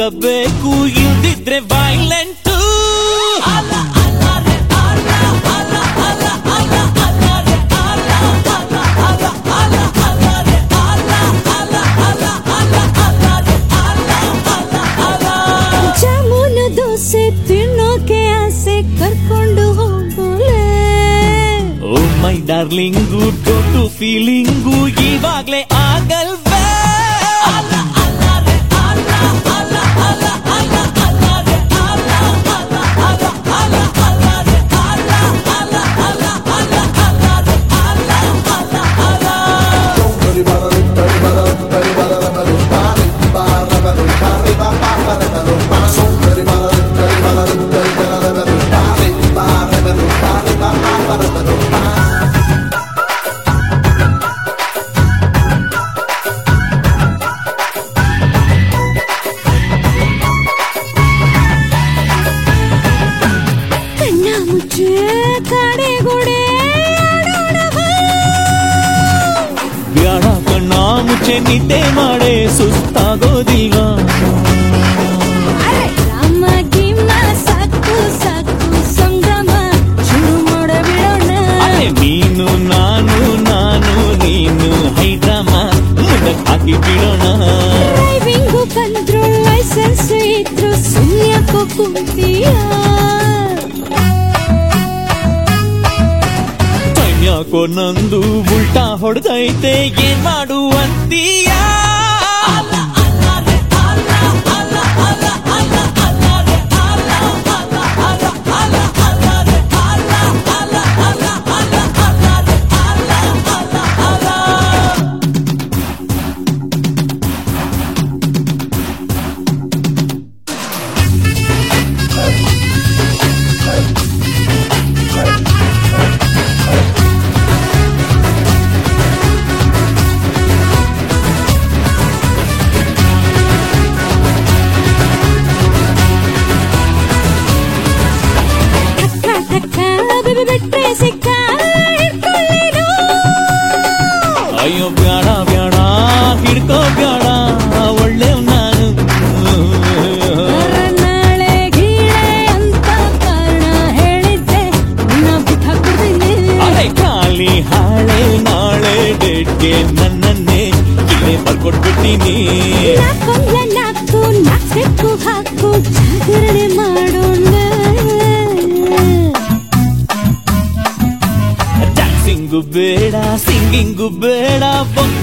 ಆಡಬೇಕು ಇಲ್ದಿದ್ರೆ ವೈಲೆಂಟು ಜಾಮೂನು ದೋಸೆ ತಿನ್ನೋಕೆ ಆಸೆ ಕರ್ಕೊಂಡು ಹೋಗೋಲೆ ಓ ಮೈ ಡಾರ್ಲಿಂಗು ಟೊಟ್ಟು ಫೀಲಿಂಗು ಇವಾಗ್ಲೇ ಆಗಲ್ವೇ ಕಣ್ಣ ಮುಚ್ಚೆ ಕಡೆಗುಡೆ ಬ್ಯಾಡ ಕಣ್ಣ ಮುಚ್ಚೆ ನಿದ್ದೆ ಮಾಡೆ ಸುಸ್ತಾಗೋದಿಲ್ಲ ರಾಮ ಗಿಮ್ಮ ಸಾಕು ಸಾಕು ಸಂಗಮ ಶುರು ಮಾಡಬಿಡೋಣ ಅರೆ ನೀನು ನಾನು ನಾನು ನೀನು ಹೈಡ್ರಾಮ ಮುಂದಕ್ಕೆ ಹಾಕಿ ಬಿಡೋಣ ಡ್ರೈವಿಂಗು ಕಂಟ್ರೋಲ್ ಲೈಸೆನ್ಸ್ ಇದ್ರು ಸುಳ್ಯಕ್ಕೂ ಕುಂತೀಯ ಯಾಕೋ ನಂದು ಉಲ್ಟಾ ಹೊಡೆದೈತೆ ಏನ್ ಮಾಡುವಂತೀಯ ಟಕ್ಕ ಟಕ್ಕ ಬಿಬಿ ಬಿಟ್ರೆ ಸಿಕ್ಕ ಹಿಡ್ಕೊಳ್ಳೇನು ಅಯ್ಯೋ ಬ್ಯಾಡ ಬ್ಯಾಡ ಹಿಡ್ಕೋ ಬ್ಯಾಡ ಒಳ್ಳೆ ನಾನು ನಾಳೆ ಗೀಳೆ ಅಂತ ಕಾರಣ ಹೇಳಿದ್ದೆ ನಿನ್ನ ಬಿಟ್ಟಾಕ್ಬಿಡ್ತೀನಿ ಅರೆ ಖಾಲಿ ಹಾಳೆ ನಾಳೆ ಡೇಟ್ಗೆ ನನ್ನನ್ನೇ ಇಲ್ಲೇ ಬರ್ಕೊಟ್ಬಿಡ್ತೀನಿ ನಾಕೊಂದ್ಲ ನಾಲ್ಕು ನಾಲ್ಕು ಹಾಕು ಜಾಗರಣೆ ಮಾಡೋಣ ಡ್ಯಾನ್ಸಿಂಗು ಬೇಡ ಸಿಂಗಿಂಗು ಬೇಡ ಬೊಕ್ಕ